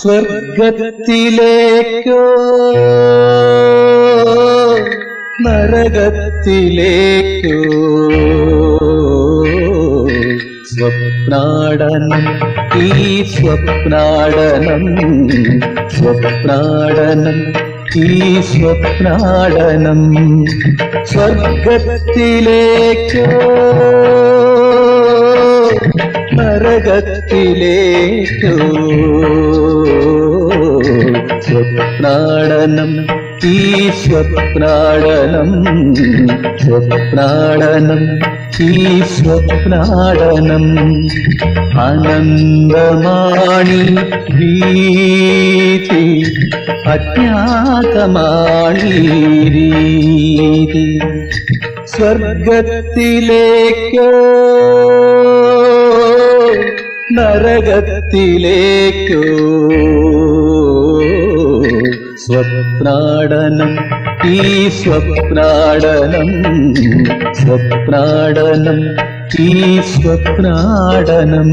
സ്വർഗത്തിലേക്കോ നരകത്തിലേക്കോ സ്വപ്നാടനം ഈ സ്വപ്നാടനം സ്വപ്നാടനം ഈ സ്വപ്നാടനം സ്വർഗത്തിലേക്കോ നരകത്തിലേക്കോ സ്വപ്നാടനം ഈ സ്വപ്നാടനം സ്വപ്നാടനം ഈ സ്വപ്നാടനം അനന്തമാണി വീതി അജ്ഞാതമാണി രീതി സ്വർഗത്തിലേക്കോ നരകത്തിലേക്കോ സ്വപ്നാടനം ഈ സ്വപ്നാടനം സ്വപ്നാടനം ഈ സ്വപ്നാടനം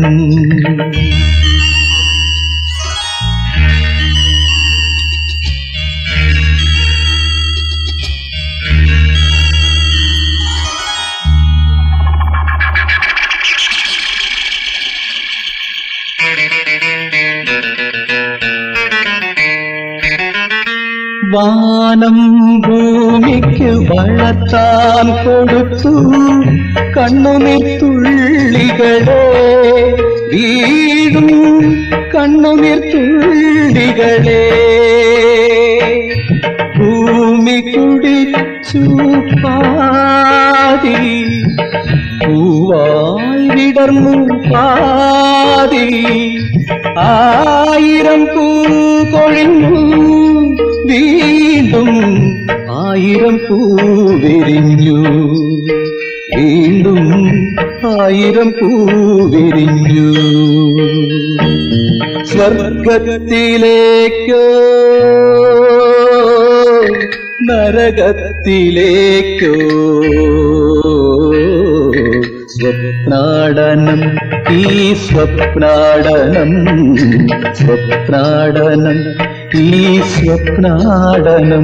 വാനം ഭൂമിക്ക് വളർത്താൻ കൊടുത്തു കണ്ണുനീർ തുള്ളികളെ വീടും കണ്ണുനീർ തുള്ളികളെ ഭൂമി കുടിച്ചു പാതി പൂവായി വിടർന്നു പാതി ആയിരം പൂ കൊഴിഞ്ഞു വീണ്ടും ആയിരം പൂ വിരിഞ്ഞു വീണ്ടും ആയിരം പൂ വിരിഞ്ഞു സ്വർഗത്തിലേക്കോ നരകത്തിലേക്കോ സ്വപ്നാടനം ഈ സ്വപ്നാടനം സ്വപ്നാടനം ഈ സ്വപ്നാടനം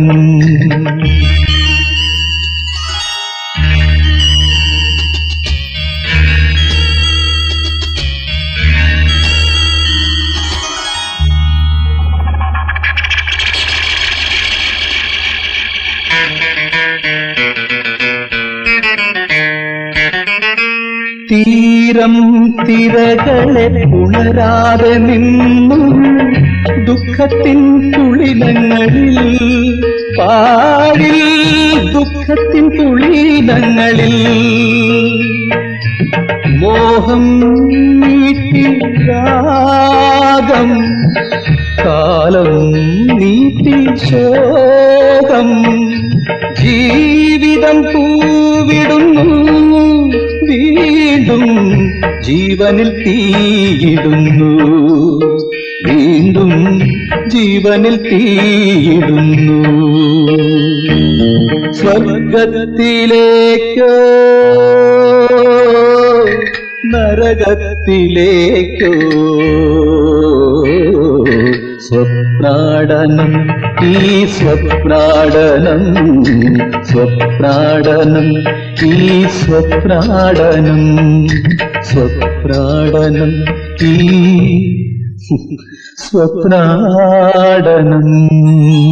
തീരം തിരകളെ ഉണരാതെ നിന്നു ദുഃഖത്തിൻ തുളിനങ്ങളിൽ പാടിൽ ദുഃഖത്തിൻ തുളിനങ്ങളിൽ മോഹം നീട്ടി രാഗം കാലം നീട്ടി ശോകം ജീവിതം പൂവിടുന്നു വീണ്ടും ജീവനിൽ തീയിടുന്നു വീണ്ടും ജീവനിൽ തീയിടുന്നു സ്വർഗത്തിലേക്കോ നരകത്തിലേക്കോ സ്വപ്നാടനം ഈ സ്വപ്നാടനം സ്വപ്നാടനം ഈ സ്വപ്നാടനം സ്വപ്നാടനം ഈ സ്വപ്നാടനം